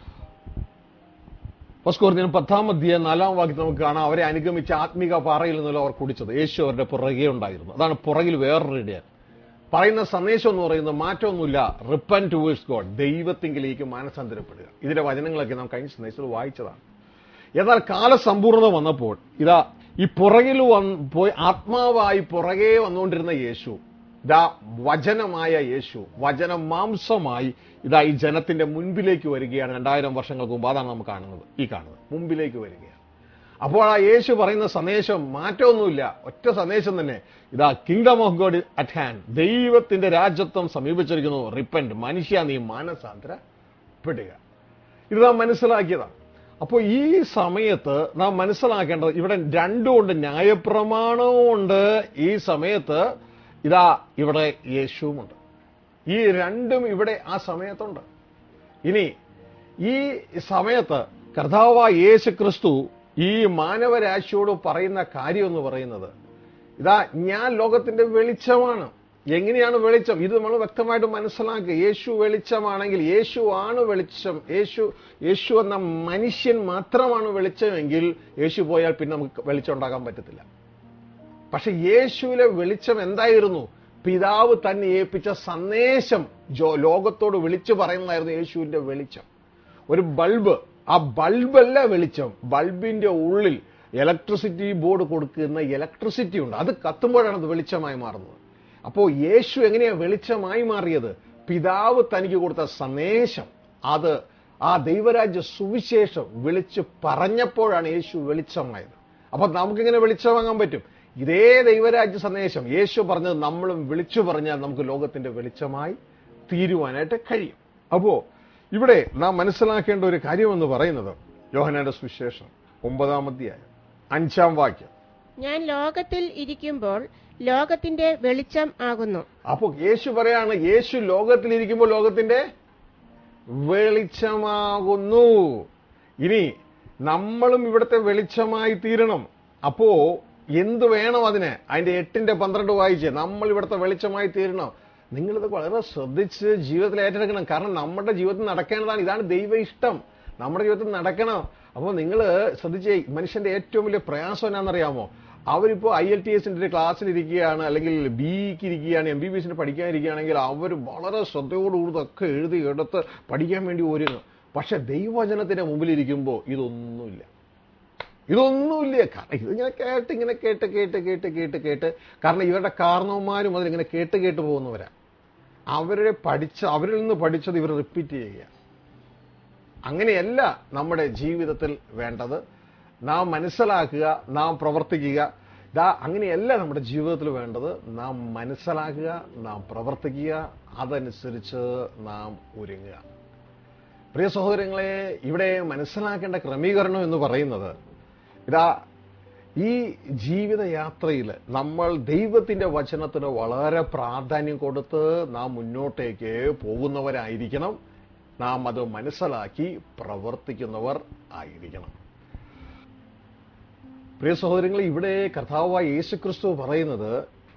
പസ്കോർദിനം പത്താം അധ്യായം നാലാം വാക്യത്തിൽ നമുക്ക് കാണാം അവരെ അനുഗമിച്ച ആത്മീക പാറയിൽ നിന്നല്ലോ അവർ കുടിച്ചത് യേശു അവരുടെ പുറകെ ഉണ്ടായിരുന്നു അതാണ് പുറകിൽ വേറൊരു ഇടയൻ പറയുന്ന സന്ദേശം എന്ന് പറയുന്നത് മാറ്റമൊന്നുമില്ല റിപ്പൻ ടുവേഴ്സ് ഗോഡ് ദൈവത്തിങ്കിലേക്ക് മാനസാന്തരപ്പെടുക ഇതിന്റെ വചനങ്ങളൊക്കെ നാം കഴിഞ്ഞ സന്ദേശത്തിൽ വായിച്ചതാണ് എന്നാൽ കാലസമ്പൂർണത വന്നപ്പോൾ ഇതാ ഈ പുറകിൽ വന്ന് പോയി ആത്മാവായി പുറകെ വന്നുകൊണ്ടിരുന്ന യേശു ഇതാ വചനമായ യേശു വചനം മാംസമായി ഇതാ ഈ ജനത്തിന്റെ മുൻപിലേക്ക് വരികയാണ് രണ്ടായിരം വർഷങ്ങൾക്ക് മുമ്പ് അതാണ് നമ്മൾ കാണുന്നത് ഈ കാണുന്നത് മുമ്പിലേക്ക് വരികയാണ് അപ്പോൾ ആ യേശു പറയുന്ന സന്ദേശം മാറ്റമൊന്നുമില്ല ഒറ്റ സന്ദേശം തന്നെ ഇതാ kingdom of God at hand ദൈവത്തിന്റെ രാജ്യത്വം സമീപിച്ചിരിക്കുന്നു റിപ്പൻഡ് മനുഷ്യ നീ മാനസാന്തരപ്പെടുക ഇത് നാം മനസ്സിലാക്കിയതാണ് അപ്പോൾ ഈ സമയത്ത് നാം മനസ്സിലാക്കേണ്ടത് ഇവിടെ രണ്ടുമുണ്ട് ന്യായപ്രമാണവും ഉണ്ട് ഈ സമയത്ത് ഇതാ ഇവിടെ യേശുവുമുണ്ട് ഈ രണ്ടും ഇവിടെ ആ സമയത്തുണ്ട് ഇനി ഈ സമയത്ത് കർത്താവായ യേശു ക്രിസ്തു ഈ മാനവരാശിയോട് പറയുന്ന കാര്യം എന്ന് പറയുന്നത് ഇതാ ഞാൻ ലോകത്തിന്റെ വെളിച്ചമാണ് എങ്ങനെയാണ് വെളിച്ചം ഇത് നമ്മൾ വ്യക്തമായിട്ട് മനസ്സിലാക്കുക യേശു വെളിച്ചമാണെങ്കിൽ യേശു ആണ് വെളിച്ചം യേശു യേശു എന്ന മനുഷ്യൻ മാത്രമാണ് വെളിച്ചമെങ്കിൽ യേശു പോയാൽ പിന്നെ നമുക്ക് വെളിച്ചം ഉണ്ടാക്കാൻ പറ്റത്തില്ല പക്ഷെ യേശുവിലെ വെളിച്ചം എന്തായിരുന്നു പിതാവ് തന്നെ ഏൽപ്പിച്ച സന്ദേശം ജോ- ലോകത്തോട് വിളിച്ചു പറയുന്നതായിരുന്നു യേശുവിന്റെ വെളിച്ചം ഒരു ബൾബ് ആ ബൾബല്ല വെളിച്ചം ബൾബിന്റെ ഉള്ളിൽ ഇലക്ട്രിസിറ്റി ബോർഡ് കൊടുക്കുന്ന ഇലക്ട്രിസിറ്റി ഉണ്ട് അത് കത്തുമ്പോഴാണ് അത് വെളിച്ചമായി മാറുന്നത് അപ്പോൾ യേശു എങ്ങനെയാ വെളിച്ചമായി മാറിയത് പിതാവ് തനിക്ക് കൊടുത്ത സന്ദേശം അത് ആ ദൈവരാജ്യ സുവിശേഷം വിളിച്ച് പറഞ്ഞപ്പോഴാണ് യേശു വെളിച്ചമായത് അപ്പൊ നമുക്കിങ്ങനെ വെളിച്ചമാകാൻ പറ്റും ഇതേ ദൈവരാജ്യ സന്ദേശം യേശു പറഞ്ഞത് നമ്മളും വിളിച്ചു പറഞ്ഞാൽ നമുക്ക് ലോകത്തിന്റെ വെളിച്ചമായി തീരുവാനായിട്ട് കഴിയും അപ്പോ ഇവിടെ നാം മനസ്സിലാക്കേണ്ട ഒരു കാര്യമെന്ന് പറയുന്നത് യോഹനാന്റെ സുവിശേഷം ഒമ്പതാം അധ്യായം അഞ്ചാം വാക്യം ഞാൻ ലോകത്തിൽ ഇരിക്കുമ്പോൾ ലോകത്തിന്റെ വെളിച്ചം ആകുന്നു അപ്പോ യേശു പറയാണ് യേശു ലോകത്തിലിരിക്കുമ്പോൾ ലോകത്തിന്റെ വെളിച്ചമാകുന്നു ഇനി നമ്മളും ഇവിടുത്തെ വെളിച്ചമായി തീരണം അപ്പോ എന്ത് വേണം അതിന് അതിന്റെ എട്ടിന്റെ പന്ത്രണ്ട് വായിച്ച് നമ്മൾ ഇവിടുത്തെ വെളിച്ചമായി തീരണം നിങ്ങളിത് വളരെ ശ്രദ്ധിച്ച് ജീവിതത്തിൽ ഏറ്റെടുക്കണം കാരണം നമ്മുടെ ജീവിതത്തിൽ നടക്കേണ്ടതാണ് ഇതാണ് ദൈവ ഇഷ്ടം നമ്മുടെ ജീവിതത്തിൽ നടക്കണം അപ്പോൾ നിങ്ങൾ ശ്രദ്ധിച്ച് മനുഷ്യന്റെ ഏറ്റവും വലിയ പ്രയാസം എന്നാണെന്നറിയാമോ അവരിപ്പോ ഐ എൽ ടി എസിന്റെ ക്ലാസ്സിൽ ഇരിക്കുകയാണ് അല്ലെങ്കിൽ ബിക്ക് ഇരിക്കുകയാണ് എം ബി ബി എസിന് പഠിക്കാനിരിക്കുകയാണെങ്കിൽ അവർ വളരെ ശ്രദ്ധയോടുകൂടി ഇതൊക്കെ എഴുതി എടുത്ത് പഠിക്കാൻ വേണ്ടി ഒരുങ്ങും പക്ഷെ ദൈവവചനത്തിന്റെ മുമ്പിൽ ഇരിക്കുമ്പോൾ ഇതൊന്നുമില്ല ഇതൊന്നുമില്ല കാരണം ഇതിങ്ങനെ കേട്ട് ഇങ്ങനെ കേട്ട് കേട്ട് കേട്ട് കേട്ട് കേട്ട് കാരണം ഇവരുടെ കാരണവന്മാരും അതിലിങ്ങനെ കേട്ട് കേട്ട് പോകുന്നവരാ അവരെ പഠിച്ച അവരിൽ നിന്ന് പഠിച്ചത് ഇവർ റിപ്പീറ്റ് ചെയ്യുക അങ്ങനെയല്ല നമ്മുടെ ജീവിതത്തിൽ വേണ്ടത് നാം മനസ്സിലാക്കുക നാം പ്രവർത്തിക്കുക ഇതാ അങ്ങനെയല്ല നമ്മുടെ ജീവിതത്തിൽ വേണ്ടത് നാം മനസ്സിലാക്കുക നാം പ്രവർത്തിക്കുക അതനുസരിച്ച് നാം ഒരുങ്ങുക പ്രിയ സഹോദരങ്ങളെ ഇവിടെ മനസ്സിലാക്കേണ്ട ക്രമീകരണം എന്ന് പറയുന്നത് ഇതാ ഈ ജീവിതയാത്രയിൽ നമ്മൾ ദൈവത്തിന്റെ വചനത്തിന് വളരെ പ്രാധാന്യം കൊടുത്ത് നാം മുന്നോട്ടേക്ക് പോകുന്നവരായിരിക്കണം നാം അത് മനസ്സിലാക്കി പ്രവർത്തിക്കുന്നവർ ആയിരിക്കണം പ്രിയ സഹോദരങ്ങൾ ഇവിടെ കർത്താവായ യേശുക്രിസ്തു പറയുന്നത്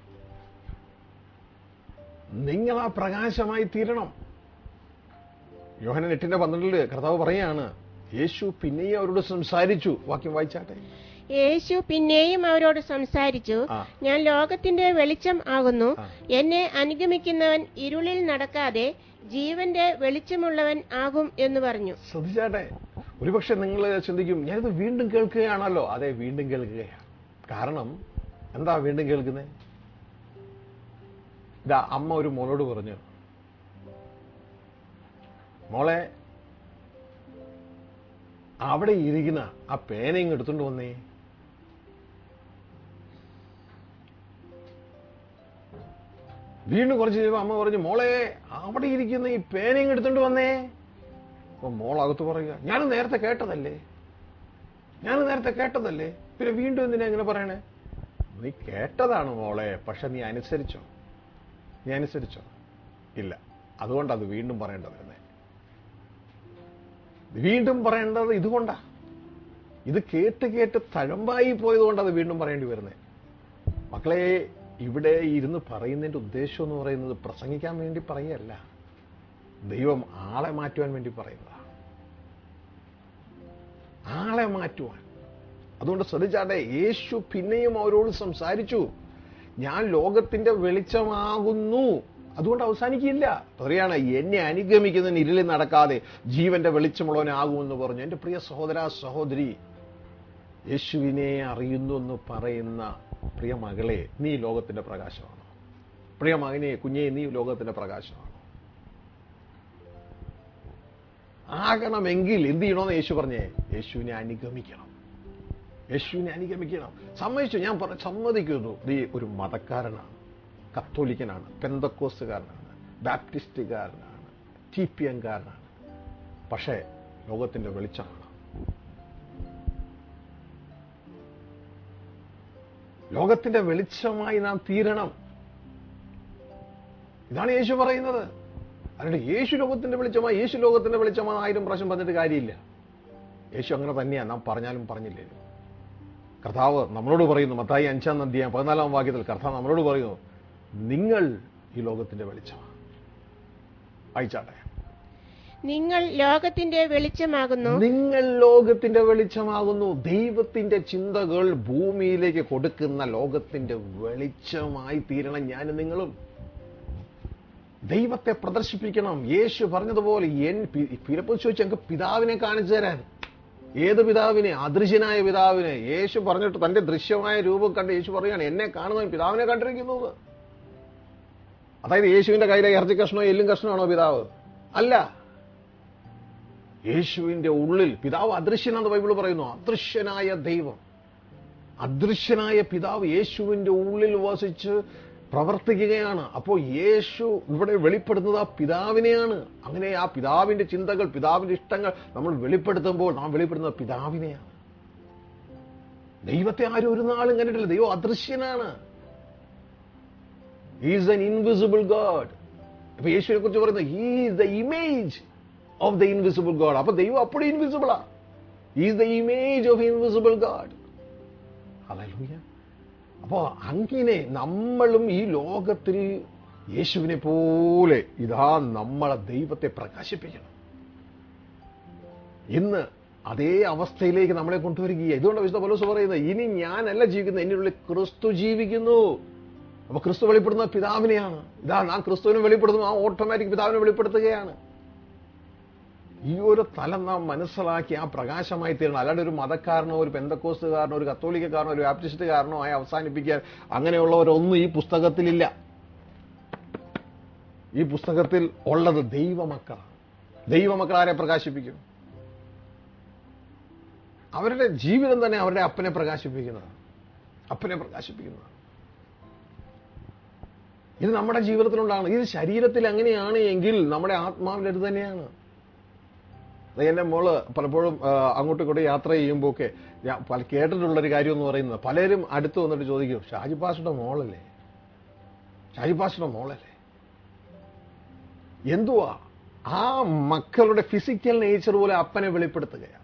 നിങ്ങൾ ആ പ്രകാശമായി തീരണം യോഹനൻ എട്ടിന്റെ പന്ത്രണ്ടില് കർത്താവ് പറയാണ് യേശു പിന്നെയും അവരോട് സംസാരിച്ചു വാക്യം വായിച്ചാട്ടെ യേശു പിന്നെയും അവരോട് സംസാരിച്ചു ആ. ഞാൻ ലോകത്തിന്റെ വെളിച്ചം ആകുന്നു ആ. എന്നെ അനുഗമിക്കുന്നവൻ ഇരുളിൽ നടക്കാതെ ജീവന്റെ വെളിച്ചമുള്ളവൻ ആകും എന്ന് പറഞ്ഞു ശ്രദ്ധിച്ചാട്ടെ ഒരുപക്ഷെ നിങ്ങൾ ചിന്തിക്കും ഞാനിത് വീണ്ടും കേൾക്കുകയാണല്ലോ അതെ വീണ്ടും കേൾക്കുകയാണ് കാരണം എന്താ വീണ്ടും കേൾക്കുന്നത് ഇതാ അമ്മ ഒരു മോളോട് പറഞ്ഞു മോളെ അവിടെ ഇരിക്കുന്ന ആ പേന ഇങ്ങ് എടുത്തോണ്ട് വന്നേ വീണ്ടും കുറച്ച് കഴിയുമ്പോൾ അമ്മ പറഞ്ഞു മോളെ അവിടെ ഇരിക്കുന്ന ഈ പേന ഇങ്ങ് എടുത്തോണ്ട് വന്നേ അപ്പൊ മോൾ അകത്ത് പറയുക ഞാൻ നേരത്തെ കേട്ടതല്ലേ ഞാൻ നേരത്തെ കേട്ടതല്ലേ പിന്നെ വീണ്ടും എന്തിനാ ഇങ്ങനെ പറയണേ നീ കേട്ടതാണ് മോളെ പക്ഷെ നീ അനുസരിച്ചോ നീ അനുസരിച്ചോ ഇല്ല അതുകൊണ്ട് അത് വീണ്ടും പറയേണ്ട വരുന്നേ വീണ്ടും പറയേണ്ടത് ഇതുകൊണ്ടാ ഇത് കേട്ട് കേട്ട് തഴമ്പായി പോയതുകൊണ്ട് അത് വീണ്ടും പറയേണ്ടി വരുന്നേ മക്കളെ ഇവിടെ ഇരുന്ന് പറയുന്നതിന്റെ ഉദ്ദേശം എന്ന് പറയുന്നത് പ്രസംഗിക്കാൻ വേണ്ടി പറയല്ല ദൈവം ആളെ മാറ്റുവാൻ വേണ്ടി പറയുന്നതാണ് ആളെ മാറ്റുവാൻ അതുകൊണ്ട് ശ്രദ്ധിച്ചാട്ടെ യേശു പിന്നെയും അവരോട് സംസാരിച്ചു ഞാൻ ലോകത്തിന്റെ വെളിച്ചമാകുന്നു അതുകൊണ്ട് അവസാനിക്കില്ല പറയാണ് എന്നെ അനുഗമിക്കുന്നതിന് ഇരുളിൽ നടക്കാതെ ജീവന്റെ വെളിച്ചമുള്ളവനാകുമെന്ന് പറഞ്ഞു എന്റെ പ്രിയ സഹോദര സഹോദരി യേശുവിനെ അറിയുന്നു എന്ന് പറയുന്ന പ്രിയ മകളെ നീ ലോകത്തിന്റെ പ്രകാശമാണോ പ്രിയ മകനെ കുഞ്ഞെ നീ ലോകത്തിന്റെ പ്രകാശമാണോ ആകണമെങ്കിൽ എന്ത് ചെയ്യണമെന്ന് യേശു പറഞ്ഞേ യേശുവിനെ അനുഗമിക്കണം യേശുവിനെ അനുഗമിക്കണം സമ്മതിച്ചു ഞാൻ പറ സമ്മതിക്കുന്നു നീ ഒരു മതക്കാരനാണ് കത്തോലിക്കനാണ് പെന്തക്കോസുകാരനാണ് ബാപ്റ്റിസ്റ്റുകാരനാണ് ടി പി എംകാരനാണ് പക്ഷേ ലോകത്തിന്റെ വെളിച്ചമാണ് ലോകത്തിന്റെ വെളിച്ചമായി നാം തീരണം ഇതാണ് യേശു പറയുന്നത് അല്ലാണ്ട് യേശു ലോകത്തിന്റെ വെളിച്ചമായി യേശു ലോകത്തിന്റെ വെളിച്ചമായി ആയിരം പ്രാവശ്യം പറഞ്ഞിട്ട് കാര്യമില്ല യേശു അങ്ങനെ തന്നെയാണ് നാം പറഞ്ഞാലും പറഞ്ഞില്ലേലും കർത്താവ് നമ്മളോട് പറയുന്നു മത്തായി അഞ്ചാം അധ്യായം പതിനാലാം വാക്യത്തിൽ കർത്താവ് നമ്മളോട് പറയുന്നു നിങ്ങൾ ഈ ലോകത്തിന്റെ വെളിച്ചമാണ് വായിച്ചാട്ടെ നിങ്ങൾ ലോകത്തിന്റെ വെളിച്ചമാകുന്നു നിങ്ങൾ ലോകത്തിന്റെ വെളിച്ചമാകുന്നു ദൈവത്തിന്റെ ചിന്തകൾ ഭൂമിയിലേക്ക് കൊടുക്കുന്ന ലോകത്തിന്റെ വെളിച്ചമായി തീരണം ഞാനും നിങ്ങളും ദൈവത്തെ പ്രദർശിപ്പിക്കണം യേശു പറഞ്ഞതുപോലെ എൻ ഫിലിപ്പ് ചോദിച്ചു ഞങ്ങൾക്ക് പിതാവിനെ കാണിച്ചു തരാൻ ഏത് പിതാവിനെ അദൃശ്യനായ പിതാവിനെ യേശു പറഞ്ഞിട്ട് തന്റെ ദൃശ്യമായ രൂപം കണ്ട് യേശു പറയുകയാണ് എന്നെ കാണുന്നവൻ പിതാവിനെ കണ്ടിരിക്കുന്നത് അതായത് യേശുവിന്റെ കയ്യിലെ ഇറച്ചി കഷ്ണമോ എല്ലും കഷ്ണമാണോ പിതാവ് അല്ല യേശുവിന്റെ ഉള്ളിൽ പിതാവ് അദൃശ്യനാന്ന് ബൈബിൾ പറയുന്നു അദൃശ്യനായ ദൈവം അദൃശ്യനായ പിതാവ് യേശുവിന്റെ ഉള്ളിൽ വസിച്ച് പ്രവർത്തിക്കുകയാണ് അപ്പോൾ യേശു ഇവിടെ വെളിപ്പെടുന്നത് ആ പിതാവിനെയാണ് അങ്ങനെ ആ പിതാവിന്റെ ചിന്തകൾ പിതാവിന്റെ ഇഷ്ടങ്ങൾ നമ്മൾ വെളിപ്പെടുത്തുമ്പോൾ നാം വെളിപ്പെടുന്നത് പിതാവിനെയാണ് ദൈവത്തെ ആരും ഒരു നാളും കണ്ടിട്ടില്ല ദൈവം അദൃശ്യനാണ് ഈസ് എൻ ഇൻവിസിബിൾ ഗോഡ് ഇപ്പൊ യേശുവിനെ കുറിച്ച് പറയുന്നത് is the image of the invisible God അപ്പൊ ദൈവം അപ്പോഴും ഇൻവിസിബിളാ is the image of invisible God hallelujah അപ്പോ അങ്ങനെ നമ്മളും ഈ ലോകത്തിൽ യേശുവിനെ പോലെ ഇതാ നമ്മളെ ദൈവത്തെ പ്രകാശിപ്പിക്കണം ഇന്ന് അതേ അവസ്ഥയിലേക്ക് നമ്മളെ കൊണ്ടുവരികയാണ് ഇതുകൊണ്ട് വിശുദ്ധ പൗലോസ് പറയുന്നത് ഇനി ഞാനല്ല ജീവിക്കുന്നത് എന്നിനുള്ളിൽ ക്രിസ്തു ജീവിക്കുന്നു അപ്പൊ ക്രിസ്തു വെളിപ്പെടുന്ന പിതാവിനെയാണ് ഇതാ നാം ക്രിസ്തുവിനെ വെളിപ്പെടുന്നു ആ ഓട്ടോമാറ്റിക് പിതാവിനെ വെളിപ്പെടുത്തുകയാണ് ഈ ഒരു തലം നാം മനസ്സിലാക്കി ആ പ്രകാശമായി തീരണം അല്ലാണ്ട് ഒരു മതക്കാരനോ ഒരു പെന്തക്കോസ്തുകാരനോ ഒരു കത്തോലിക്കക്കാരനോ ഒരു ബാപ്റ്റിസ്റ്റുകാരനോ ആയി അവസാനിപ്പിക്കാൻ അങ്ങനെയുള്ളവരൊന്നും ഈ പുസ്തകത്തിലില്ല ഈ പുസ്തകത്തിൽ ഉള്ളത് ദൈവമക്കളാണ് ദൈവമക്കളാരെ പ്രകാശിപ്പിക്കും അവരുടെ ജീവിതം തന്നെ അവരുടെ അപ്പനെ പ്രകാശിപ്പിക്കുന്നതാണ് അപ്പനെ പ്രകാശിപ്പിക്കുന്നതാണ് ഇത് നമ്മുടെ ജീവിതത്തിലുണ്ടാണ് ഇത് ശരീരത്തിൽ അങ്ങനെയാണ് എങ്കിൽ നമ്മുടെ ആത്മാവിൻ്റെ അടുത്ത് തന്നെയാണ് അത് എൻ്റെ മോള് പലപ്പോഴും ആ, അങ്ങോട്ടും ഇങ്ങോട്ടും യാത്ര ചെയ്യുമ്പോൾ ഒക്കെ ഞാൻ പല കേട്ടിട്ടുള്ളൊരു കാര്യം എന്ന് പറയുന്നത് പലരും അടുത്ത് വന്നിട്ട് ചോദിക്കും ഷാജി പാഷയുടെ മോളല്ലേ ഷാജി പാഷയുടെ മോളല്ലേ എന്തുവാ ആ മക്കളുടെ ഫിസിക്കൽ നേച്ചർ പോലെ അപ്പനെ വെളിപ്പെടുത്തുകയാണ്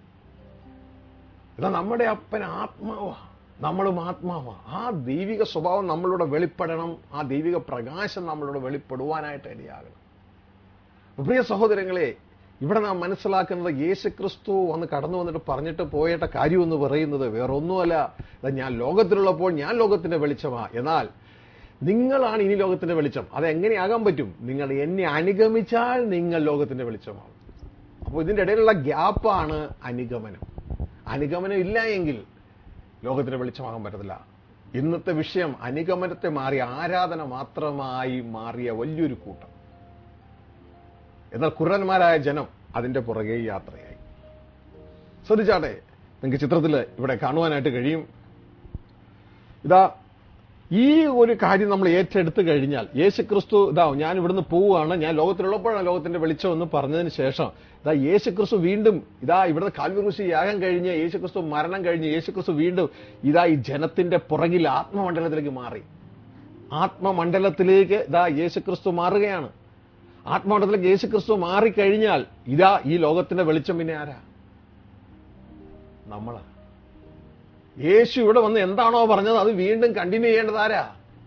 ഇതാ നമ്മുടെ അപ്പൻ ആത്മാവാ നമ്മളും ആത്മാവാ ആ ദൈവിക സ്വഭാവം നമ്മളിലൂടെ വെളിപ്പെടണം ആ ദൈവിക പ്രകാശം നമ്മളിലൂടെ വെളിപ്പെടുവാനായിട്ട് ഇടയാകണം അപ്പൊ പ്രിയ സഹോദരങ്ങളെ ഇവിടെ നാം മനസ്സിലാക്കുന്നത് യേശുക്രിസ്തു വന്ന് കടന്നു വന്നിട്ട് പറഞ്ഞിട്ട് പോയിട്ട കാര്യം എന്ന് പറയുന്നത് വേറൊന്നുമല്ല ഇതാ ഞാൻ ലോകത്തിലുള്ളപ്പോൾ ഞാൻ ലോകത്തിന്റെ വെളിച്ചമാ എന്നാൽ നിങ്ങളാണ് ഇനി ലോകത്തിന്റെ വെളിച്ചം അത് എങ്ങനെയാകാൻ പറ്റും നിങ്ങൾ എന്നെ അനുഗമിച്ചാൽ നിങ്ങൾ ലോകത്തിന്റെ വെളിച്ചമാകും അപ്പോൾ ഇതിന്റെ ഇടയിലുള്ള ഗ്യാപ്പാണ് അനുഗമനം അനുഗമനം ഇല്ല എങ്കിൽ ലോകത്തിന് വെളിച്ചമാകാൻ പറ്റത്തില്ല ഇന്നത്തെ വിഷയം അനുഗമനത്തെ മാറി ആരാധന മാത്രമായി മാറിയ വലിയൊരു കൂട്ടം എന്നാൽ കുരന്മാരായ ജനം അതിന്റെ പുറകെ യാത്രയായി ശ്രദ്ധിച്ചാട്ടെ നിങ്ങൾക്ക് ചിത്രത്തിൽ ഇവിടെ കാണുവാനായിട്ട് കഴിയും ഇതാ ഈ ഒരു കാര്യം നമ്മൾ ഏറ്റെടുത്തു കഴിഞ്ഞാൽ യേശു ക്രിസ്തു ഇതാ ഞാൻ ഇവിടുന്ന് പോവുകയാണ് ഞാൻ ലോകത്തിലുള്ളപ്പോഴാണ് ലോകത്തിന്റെ വെളിച്ചം എന്ന് പറഞ്ഞതിന് ശേഷം ഇതാ യേശു ക്രിസ്തു വീണ്ടും ഇതാ ഇവിടുന്ന് കാൽവികൃഷി യാഗം കഴിഞ്ഞ് യേശു ക്രിസ്തു മരണം കഴിഞ്ഞ് യേശു ക്രിസ്തു വീണ്ടും ഇതാ ഈ ജനത്തിന്റെ പുറകിൽ ആത്മമണ്ഡലത്തിലേക്ക് മാറി ആത്മമണ്ഡലത്തിലേക്ക് ഇതാ യേശു ക്രിസ്തു മാറുകയാണ് ആത്മമണ്ഡലത്തിലേക്ക് യേശു ക്രിസ്തു മാറിക്കഴിഞ്ഞാൽ ഇതാ ഈ ലോകത്തിന്റെ വെളിച്ചം പിന്നെ ആരാ നമ്മളാ യേശു ഇവിടെ വന്ന് എന്താണോ പറഞ്ഞത് അത് വീണ്ടും കണ്ടിന്യൂ ചെയ്യേണ്ടത് ആരാ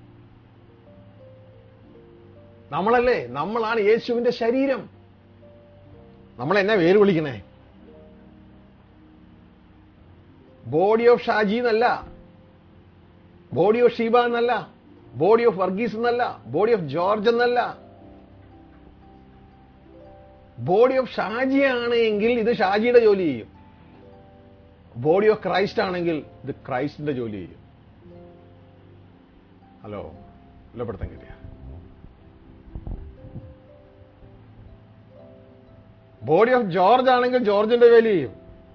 നമ്മളല്ലേ നമ്മളാണ് യേശുവിന്റെ ശരീരം നമ്മൾ എന്നെ പേര് വിളിക്കണേ ബോഡി ഓഫ് ഷാജി എന്നല്ല ബോഡി ഓഫ് ഷീബ എന്നല്ല ബോഡി ഓഫ് വർഗീസ് എന്നല്ല ബോഡി ഓഫ് ജോർജ് എന്നല്ല ബോഡി ഓഫ് ഷാജി ആണ് എങ്കിൽ ഇത് ഷാജിയുടെ ജോലി ചെയ്യും ബോഡി ഓഫ് ക്രൈസ്റ്റ് ആണെങ്കിൽ ഇത് ക്രൈസ്റ്റിന്റെ ജോലി ചെയ്യും ഹലോ കൊല്ലപ്പെടുത്താൻ കിട്ടിയ ബോഡി ഓഫ് ജോർജ് ആണെങ്കിൽ ജോർജിന്റെ ജോലി ചെയ്യും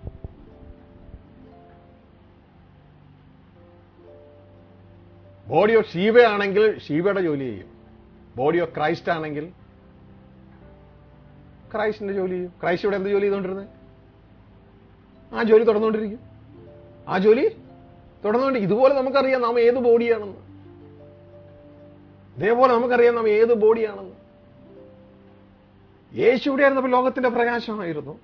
ബോഡി ഓഫ് ഷീബ ആണെങ്കിൽ ഷീബയുടെ ജോലി ചെയ്യും ബോഡി ഓഫ് ക്രൈസ്റ്റ് ആണെങ്കിൽ ക്രൈസ്റ്റിന്റെ ജോലി ചെയ്യും ക്രൈസ്റ്റ് ഇവിടെ എന്ത് ജോലി ചെയ്തുകൊണ്ടിരുന്നത് ആ ജോലി തുടർന്നുകൊണ്ടിരിക്കും ആ ജോലി തുടർന്നുകൊണ്ട് ഇതുപോലെ നമുക്കറിയാം നാം ഏത് ബോഡിയാണെന്ന് ഇതേപോലെ നമുക്കറിയാം നാം ഏത് ബോഡിയാണെന്ന് യേശു ഇവിടെ ആയിരുന്നപ്പോൾ ലോകത്തിന്റെ പ്രകാശമായിരുന്നു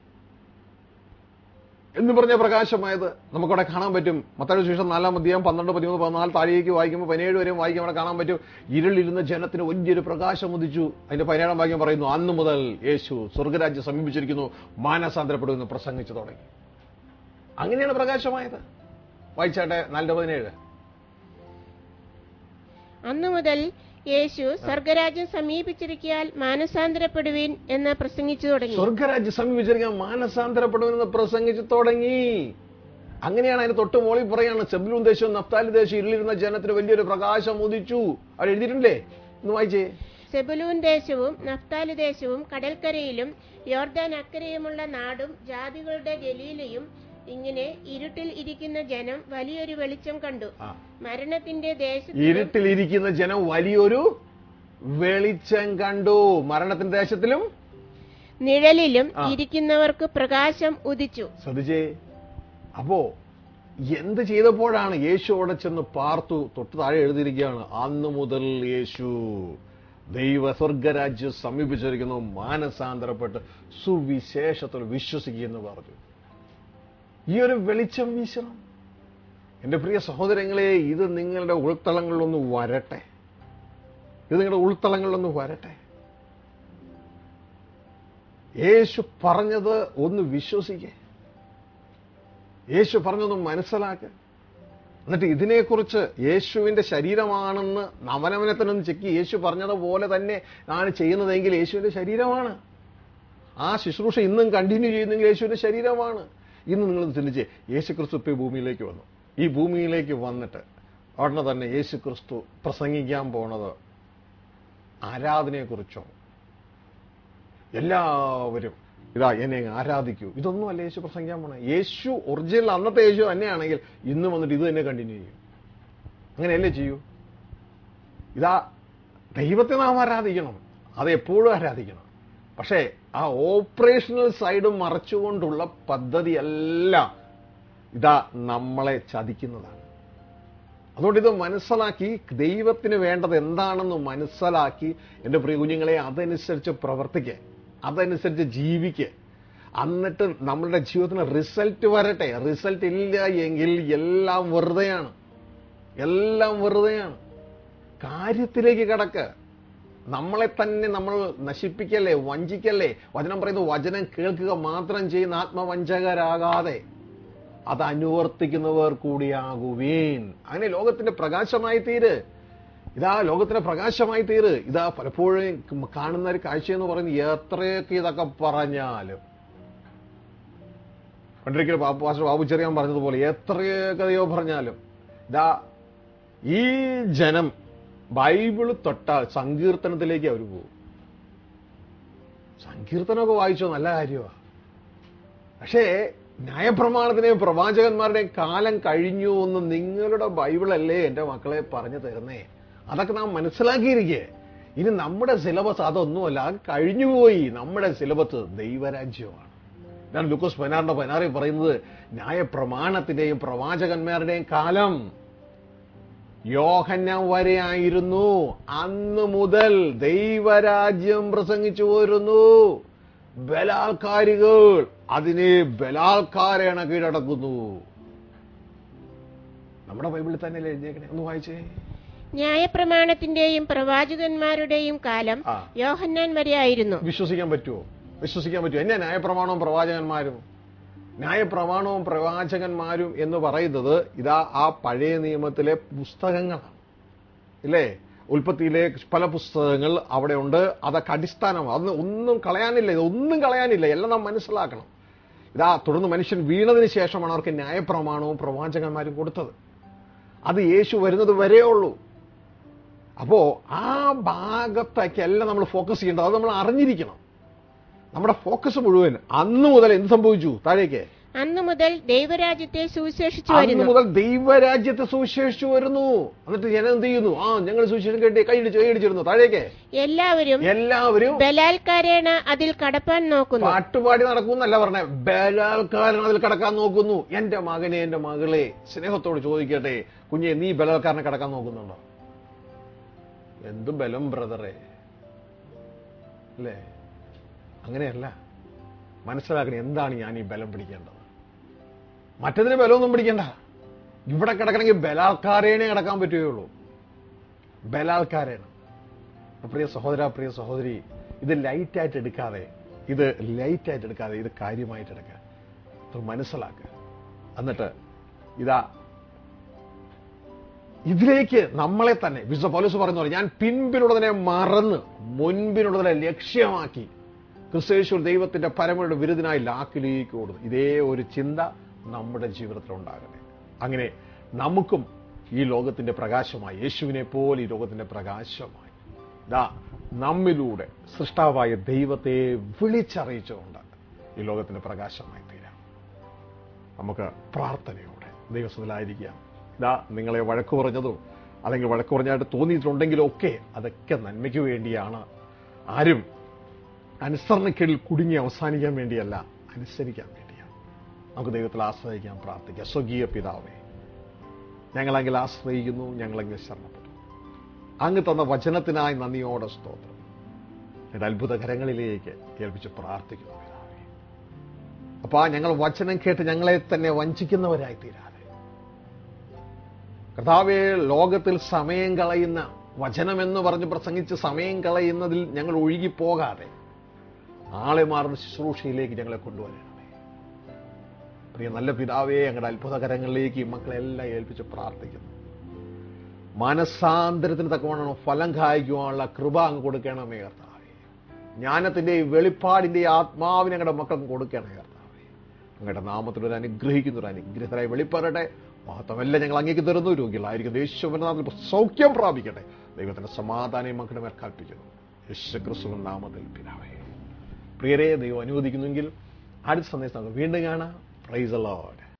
എന്ന് പറഞ്ഞ പ്രകാശമായത് നമുക്കവിടെ കാണാൻ പറ്റും മത്താഴ ശേഷം നാലാം അധ്യായം പന്ത്രണ്ട് പതിമൂന്ന് പതിനാല് താഴേക്ക് വായിക്കുമ്പോൾ പതിനേഴ് വരെയും വായിക്കുമ്പോൾ അവിടെ കാണാൻ പറ്റും ഇരുളിരുന്ന ജനത്തിന് വലിയൊരു പ്രകാശം ഉദിച്ചു അതിന്റെ പതിനേഴാം വാക്യം പറയുന്നു അന്ന് മുതൽ യേശു സ്വർഗരാജ്യം സമീപിച്ചിരിക്കുന്നു മാനസാന്തരപ്പെടുമെന്ന് പ്രസംഗിച്ചു തുടങ്ങി അങ്ങനെയാണ് പ്രകാശമായത് വായിച്ചാട്ടെ നാലിന്റെ പതിനേഴ് അന്നു മുതൽ യേശു സ്വർഗരാജ്യം സമീപിച്ചിരിക്കാൻ മാനസാന്തരപ്പെടുവീൻ എന്ന് പ്രസംഗിച്ചു തുടങ്ങി സ്വർഗരാജ്യം സമീപിച്ചിരിക്കാൻ മാനസാന്തരപ്പെടുമെന്ന് പ്രസംഗിച്ചു തുടങ്ങി അങ്ങനെയാണ് അതിന് തൊട്ട് മോളിൽ പറയാണ് സെബ്ലൂൺ ദേശവും നഫ്താലി ദേശവും ഇരുളിരുന്ന ജനത്തിന് വലിയൊരു പ്രകാശം ഉദിച്ചു അവിടെ എഴുതിയിട്ടില്ലേ ഒന്ന് വായിച്ചേ സെബുലൂൻ ദേശവും നഫ്താലി ദേശവും കടൽക്കരയിലും യോർദാൻ അക്കരയുമുള്ള നാടും ജാതികളുടെ ഗലീലയും ഇങ്ങനെ ഇരുട്ടിൽ ഇരിക്കുന്ന ജനം വലിയൊരു വെളിച്ചം കണ്ടു ആ. മരണത്തിന്റെ ദേശത്ത് ഇരുട്ടിലിരിക്കുന്ന ജനം വലിയൊരു വെളിച്ചം കണ്ടു മരണത്തിന്റെ ദേശത്തിലും നിഴലിലും ആ. ഇരിക്കുന്നവർക്ക് പ്രകാശം ഉദിച്ചു ശ്രദ്ധിച്ചേ അപ്പോ എന്ത് ചെയ്തപ്പോഴാണ് യേശു അവിടെ ചെന്ന് പാർത്തു തൊട്ട് താഴെ എഴുതിയിരിക്കുകയാണ് അന്ന് മുതൽ യേശു ദൈവ സ്വർഗരാജ്യം സമീപിച്ചിരിക്കുന്നു മാനസാന്തരപ്പെട്ട് സുവിശേഷത്തിൽ വിശ്വസിക്കുമെന്ന് പറഞ്ഞു ഈ ഒരു വെളിച്ചം വീശണം എന്റെ പ്രിയ സഹോദരങ്ങളെ ഇത് നിങ്ങളുടെ ഉൾത്തളങ്ങളിലൊന്ന് വരട്ടെ ഇത് നിങ്ങളുടെ ഉൾത്തളങ്ങളിലൊന്ന് വരട്ടെ യേശു പറഞ്ഞത് ഒന്ന് വിശ്വസിക്കേ യേശു പറഞ്ഞൊന്ന് മനസ്സിലാക്കുക എന്നിട്ട് ഇതിനെക്കുറിച്ച് യേശുവിന്റെ ശരീരമാണെന്ന് അവനവനെ തന്നെ ഒന്ന് ചെക്ക് യേശു പറഞ്ഞതുപോലെ തന്നെ ആണ് ചെയ്യുന്നതെങ്കിൽ യേശുവിന്റെ ശരീരമാണ് ആ ശുശ്രൂഷ ഇന്നും കണ്ടിന്യൂ ചെയ്യുന്നെങ്കിൽ യേശുവിന്റെ ശരീരമാണ് ഇന്ന് നിങ്ങൾ ചിന്തിച്ചേ യേശു ക്രിസ്തു ഇപ്പോൾ ഈ ഭൂമിയിലേക്ക് വന്നു ഈ ഭൂമിയിലേക്ക് വന്നിട്ട് ഉടനെ തന്നെ യേശു ക്രിസ്തു പ്രസംഗിക്കാൻ പോണത് ആരാധനയെക്കുറിച്ചോ എല്ലാവരും ഇതാ എന്നെ അങ്ങ് ആരാധിക്കൂ ഇതൊന്നുമല്ല യേശു പ്രസംഗിക്കാൻ പോണേ യേശു ഒറിജിനൽ അന്നത്തെ യേശു തന്നെയാണെങ്കിൽ ഇന്ന് വന്നിട്ട് ഇത് തന്നെ കണ്ടിന്യൂ ചെയ്യും അങ്ങനെയല്ലേ ചെയ്യൂ ഇതാ ദൈവത്തെ നാം ആരാധിക്കണം അത് എപ്പോഴും ആരാധിക്കണം പക്ഷേ ആ ഓപ്പറേഷണൽ സൈഡ് മറച്ചുകൊണ്ടുള്ള പദ്ധതിയല്ല ഇതാ നമ്മളെ ചതിക്കുന്നതാണ് അതുകൊണ്ട് ഇത് മനസ്സിലാക്കി ദൈവത്തിന് വേണ്ടത് എന്താണെന്ന് മനസ്സിലാക്കി എൻ്റെ പ്രിയ കുഞ്ഞുങ്ങളെ അതനുസരിച്ച് പ്രവർത്തിക്കുക അതനുസരിച്ച് ജീവിക്കുക എന്നിട്ട് നമ്മളുടെ ജീവിതത്തിന് റിസൾട്ട് വരട്ടെ റിസൾട്ട് ഇല്ല എങ്കിൽ എല്ലാം വെറുതെയാണ് എല്ലാം വെറുതെയാണ് കാര്യത്തിലേക്ക് കിടക്കുക നമ്മളെ തന്നെ നമ്മൾ നശിപ്പിക്കല്ലേ വഞ്ചിക്കല്ലേ വചനം പറയുന്നു വചനം കേൾക്കുക മാത്രം ചെയ്യുന്ന ആത്മവഞ്ചകരാകാതെ അത് അനുവർത്തിക്കുന്നവർ കൂടിയാകുവീൻ അങ്ങനെ ലോകത്തിന്റെ പ്രകാശമായി തീര് ഇതാ ലോകത്തിന്റെ പ്രകാശമായി തീര് ഇതാ പലപ്പോഴും കാണുന്ന ഒരു കാഴ്ച എന്ന് പറയുന്നത് എത്രയൊക്കെ ഇതൊക്കെ പറഞ്ഞാലും പണ്ടൊരിക്കലും ബാബു പാസ്റ്റർ ബാബു ചെറിയാൻ പറഞ്ഞതുപോലെ എത്രയൊക്കെ ദൈവം പറഞ്ഞാലും ഇതാ ഈ ജനം ബൈബിള് തൊട്ടാൽ സങ്കീർത്തനത്തിലേക്ക് അവർ പോകും സങ്കീർത്തനമൊക്കെ വായിച്ചോ നല്ല കാര്യമാണ് പക്ഷേ ന്യായപ്രമാണത്തിന്റെയും പ്രവാചകന്മാരുടെയും കാലം കഴിഞ്ഞു എന്ന് നിങ്ങളുടെ ബൈബിളല്ലേ എൻ്റെ മക്കളെ പറഞ്ഞു തരുന്നേ അതൊക്കെ നാം മനസ്സിലാക്കിയിരിക്കേ ഇനി നമ്മുടെ സിലബസ് അതൊന്നുമല്ല അത് കഴിഞ്ഞുപോയി നമ്മുടെ സിലബസ് ദൈവരാജ്യമാണ് ഞാൻ ലൂക്കോസ് പതിനാറിന്റെ പതിനാറിൽ പറയുന്നത് ന്യായപ്രമാണത്തിന്റെയും പ്രവാചകന്മാരുടെയും കാലം യോഹന്നം വരെയായിരുന്നു അന്ന് മുതൽ ദൈവരാജ്യം പ്രസംഗിച്ചു പോരുന്നു ബലാത്കാരികൾ അതിനെ ബലാത്കാരേണ കീഴടക്കുന്നു നമ്മുടെ ബൈബിളിൽ തന്നെ എഴുതിയേക്കണേ ഒന്ന് വായിച്ചേ ന്യായപ്രമാണത്തിന്റെയും പ്രവാചകന്മാരുടെയും കാലം ആ. യോഹന്നാൻ വരെയായിരുന്നു വിശ്വസിക്കാൻ പറ്റുമോ വിശ്വസിക്കാൻ പറ്റുമോ എന്നെ ന്യായപ്രമാണവും പ്രവാചകന്മാരും ന്യായപ്രമാണവും പ്രവാചകന്മാരും എന്ന് പറയുന്നത് ഇതാ ആ പഴയ നിയമത്തിലെ പുസ്തകങ്ങളാണ് ഇല്ലേ ഉൽപ്പത്തിയിലെ പല പുസ്തകങ്ങൾ അവിടെ ഉണ്ട് അതൊക്കെ അടിസ്ഥാനമാണ് അതൊന്നും ഒന്നും കളയാനില്ല ഇതൊന്നും കളയാനില്ല എല്ലാം നാം മനസ്സിലാക്കണം ഇതാ തുടർന്ന് മനുഷ്യൻ വീണതിന് ശേഷമാണ് അവർക്ക് ന്യായപ്രമാണവും പ്രവാചകന്മാരും കൊടുത്തത് അത് യേശു വരുന്നത് വരേ ഉള്ളൂ അപ്പോ ആ ഭാഗത്തേക്കല്ല നമ്മൾ ഫോക്കസ് ചെയ്യേണ്ടത് അത് നമ്മൾ അറിഞ്ഞിരിക്കണം നമ്മുടെ ഫോക്കസ് മുഴുവൻ അന്ന് മുതൽ എന്ത് സംഭവിച്ചു താഴേക്ക് അന്നു മുതൽ ദൈവരാജ്യത്തെ സുവിശേഷിച്ചു അന്ന് വരുന്നു മുതൽ ദൈവരാജ്യത്തെ സുവിശേഷിച്ചു വരുന്നു എന്നിട്ട് ജനം എന്ത് ചെയ്യുന്നു ആ ഞങ്ങൾ സുവിശേഷം കേട്ടി കൈയടിച്ച് കൈയടിച്ചിരുന്നു താഴേക്ക് എല്ലാവരും എല്ലാവരും ബലാത്കാരേണ അതിൽ കടപ്പാൻ നോക്കുന്നു പാട്ടുപാടി നടക്കുന്നല്ല പറഞ്ഞേ ബലാത്കാരൻ അതിൽ കടക്കാൻ നോക്കുന്നു എന്റെ മകനെ എന്റെ മകളെ സ്നേഹത്തോട് ചോദിക്കട്ടെ കുഞ്ഞെ നീ ബലാത്കാരനെ കടക്കാൻ നോക്കുന്നുണ്ടോ എന്ത് ബലം ബ്രദറെ അല്ലേ അങ്ങനെയല്ല മനസ്സിലാക്കണേ എന്താണ് ഞാൻ ഈ ബലം പിടിക്കേണ്ടത് മറ്റതിന് ബലമൊന്നും പിടിക്കണ്ട ഇവിടെ കിടക്കണമെങ്കിൽ ബലാത്കാരേനെ കിടക്കാൻ പറ്റുകയുള്ളൂ ബലാത്കാരേന പ്രിയ സഹോദര പ്രിയ സഹോദരി ഇത് ലൈറ്റായിട്ട് എടുക്കാതെ ഇത് ലൈറ്റായിട്ട് എടുക്കാതെ ഇത് കാര്യമായിട്ട് എടുക്കുക ഇത് മനസ്സിലാക്കുക എന്നിട്ട് ഇതാ ഇതിലേക്ക് നമ്മളെ തന്നെ വിശുദ്ധ പോലീസ് പറയുന്ന പോലെ ഞാൻ പിൻപിലുള്ളതിനെ മറന്ന് മുൻപിലുള്ളതിനെ ലക്ഷ്യമാക്കി ക്രിസ്തേശ്വർ ദൈവത്തിന്റെ പരമയുടെ വിരുദ്ധനായി ലാക്കിലേക്ക് ഓടുന്നു ഇതേ ഒരു ചിന്ത നമ്മുടെ ജീവിതത്തിൽ ഉണ്ടാകട്ടെ അങ്ങനെ നമുക്കും ഈ ലോകത്തിന്റെ പ്രകാശമായി യേശുവിനെ പോലെ ഈ ലോകത്തിന്റെ പ്രകാശമായി ദാ നമ്മിലൂടെ സൃഷ്ടാവായ ദൈവത്തെ വിളിച്ചറിയിച്ചുകൊണ്ട് ഈ ലോകത്തിന്റെ പ്രകാശമായി തീരാം നമുക്ക് പ്രാർത്ഥനയോടെ ദൈവസ്ഥലായിരിക്കാം ഇതാ നിങ്ങളെ വഴക്കു പറഞ്ഞതോ അല്ലെങ്കിൽ വഴക്കു പറഞ്ഞായിട്ട് തോന്നിയിട്ടുണ്ടെങ്കിലോ ഒക്കെ അതൊക്കെ നന്മയ്ക്ക് വേണ്ടിയാണ് ആരും അനുസരണക്കേടിൽ കുടുങ്ങി അവസാനിക്കാൻ വേണ്ടിയല്ല അനുസരിക്കാൻ വേണ്ടിയാണ് നമുക്ക് ദൈവത്തിൽ ആശ്രയിക്കാൻ പ്രാർത്ഥിക്കാം സ്വകീയ പിതാവേ ഞങ്ങളെങ്കിൽ ആശ്രയിക്കുന്നു ഞങ്ങളെങ്കിൽ ശരണപ്പെടുന്നു അങ്ങ് തന്ന വചനത്തിനായി നന്ദിയോടെ സ്തോത്രം എന്റെ അത്ഭുത കരങ്ങളിലേക്ക് ഏൽപ്പിച്ച് പ്രാർത്ഥിക്കുന്നു പിതാവേ അപ്പൊ ഞങ്ങൾ വചനം കേട്ട് ഞങ്ങളെ തന്നെ വഞ്ചിക്കുന്നവരായി തീരാതെ കർത്താവെ ലോകത്തിൽ സമയം കളയുന്ന വചനമെന്ന് പറഞ്ഞ് പ്രസംഗിച്ച് സമയം കളയുന്നതിൽ ഞങ്ങൾ ഒഴുകിപ്പോകാതെ ആളെ മാറുന്ന ശുശ്രൂഷയിലേക്ക് ഞങ്ങളെ കൊണ്ടുവരണമേ പ്രിയ നല്ല പിതാവേ ഞങ്ങളുടെ അത്ഭുതകരങ്ങളിലേക്ക് ഈ മക്കളെല്ലാം ഏൽപ്പിച്ച് പ്രാർത്ഥിക്കുന്നു മനസാന്തരത്തിന് തക്കവണ്ണം ഫലം കായ്ക്കുവാനുള്ള കൃപ അങ്ങ് കൊടുക്കണമേ കർത്താവേ ജ്ഞാനത്തിന്റെ വെളിപ്പാടിന്റെ ആത്മാവിനെ ഞങ്ങളുടെ മക്കൾക്ക് കൊടുക്കണമേ കർത്താവേ അങ്ങയുടെ നാമത്തിൽ ഒരു അനുഗ്രഹിക്കുന്ന ഒരു അനുഗ്രഹരായി വെളിപ്പെടട്ടെ മഹത്വമെല്ലാം ഞങ്ങൾ അങ്ങേക്ക് തരുന്നു രോഗികളായിരിക്കും യേശുവിനാഥിൽ സൗഖ്യം പ്രാപിക്കട്ടെ ദൈവത്തിന്റെ സമാധാനം മക്കളുടെ മേൽ കൽപ്പിക്കുന്നു യേശു ക്രിസ്തുവിൻ നാമത്തിൽ പിതാവേ പ്രിയരെ ദൈവം അനുവദിക്കുന്നെങ്കിൽ അടുത്ത സന്ദേശം നമുക്ക് വീണ്ടും കാണാം പ്രൈസ് ലോഡ്